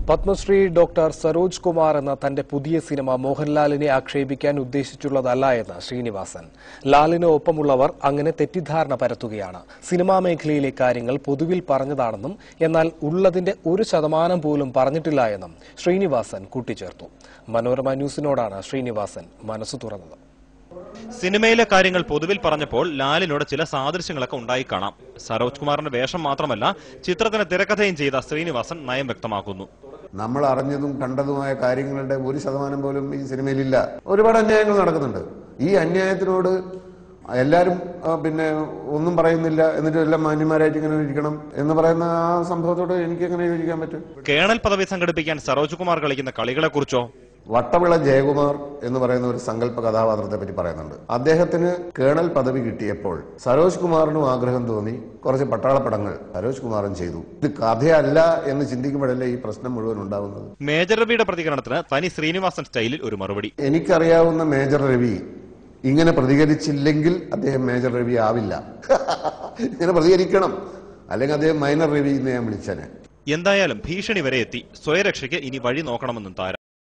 Padmashri doctor Saroj Kumar എന്ന തന്റെ പുതിയ സിനിമ മോഹൻലാലിനെ ആക്ഷേപിക്കാൻ ഉദ്ദേശിച്ചുള്ളതല്ല എന്ന് ശ്രീനിവാസൻ ലാലിന് ഒപ്പമുള്ളവർ അങ്ങനെ തെറ്റിദ്ധാരണ പരത്തുകയാണ് സിനിമാ മേഖലയിലെ കാര്യങ്ങൾ പൊതുവിൽ പറഞ്ഞതാണെന്നും എന്നാൽ ഉള്ളതിന്റെ ഒരു ശതമാനം പോലും പറഞ്ഞിട്ടില്ല എന്നും ശ്രീനിവാസൻ കൂട്ടിച്ചേർത്തു മനോരമ ന്യൂസിനോടാണ് ശ്രീനിവാസൻ മനസ്സു തുറന്നത് സിനിമയിലെ കാര്യങ്ങൾ പൊതുവിൽ പറഞ്ഞപ്പോൾ ലാലിനോട് ചില സാദൃശ്യങ്ങളൊക്കെ ഉണ്ടായി കാണാം സരോജ് കുമാറിന്റെ വേഷം മാത്രമല്ല ചിത്രത്തിന് തിരക്കഥയും ചെയ്ത ശ്രീനിവാസൻ നയം വ്യക്തമാക്കുന്നു നമ്മൾ അറിഞ്ഞതും കണ്ടതുമായ കാര്യങ്ങളുടെ ഒരു ശതമാനം പോലും ഈ സിനിമയിലില്ല ഒരുപാട് അന്യായങ്ങൾ നടക്കുന്നുണ്ട് ഈ അന്യായത്തിനോട് എല്ലാവരും ആ, പിന്നെ ഒന്നും പറയുന്നില്ല എന്നിട്ട് എല്ലാം മാന്യന്മാരായിട്ട് ഇങ്ങനെ ഇരിക്കണം എന്ന് പറയുന്ന ആ സംഭവത്തോട് എനിക്ക് എങ്ങനെ യോജിക്കാൻ പറ്റും കേണൽ പദവി സംഘടിപ്പിക്കാൻ സരോജ് കുമാർ കളിക്കുന്ന കളികളെക്കുറിച്ചോ വട്ടവിള ജയകുമാർ എന്ന് പറയുന്ന ഒരു സങ്കല്പ കഥാപാത്രത്തെ പറ്റി പറയുന്നുണ്ട് അദ്ദേഹത്തിന് കേണൽ പദവി കിട്ടിയപ്പോൾ സരോജ് കുമാറിനും ആഗ്രഹം തോന്നി കുറച്ച് പട്ടാളപ്പടങ്ങൾ സരോജ് കുമാറും ചെയ്തു ഇത് കഥയല്ല എന്ന് ചിന്തിക്കുമ്പോഴല്ലേ ഈ പ്രശ്നം മുഴുവൻ ഉണ്ടാവുന്നത് മേജർ രവിയുടെ പ്രതികരണത്തിന് തനി ശ്രീനിവാസൻ സ്റ്റൈലിൽ ഒരു മറുപടി എനിക്കറിയാവുന്ന മേജർ രവി ഇങ്ങനെ പ്രതികരിച്ചില്ലെങ്കിൽ അദ്ദേഹം മേജർ രവി ആവില്ല ഇങ്ങനെ പ്രതികരിക്കണം അല്ലെങ്കിൽ അദ്ദേഹം മൈനർ രവി എന്ന് ഞാൻ വിളിച്ചനെ എന്തായാലും ഭീഷണി വരെ എത്തി സ്വയരക്ഷയ്ക്ക് ഇനി വഴി നോക്കണമെന്നും താരം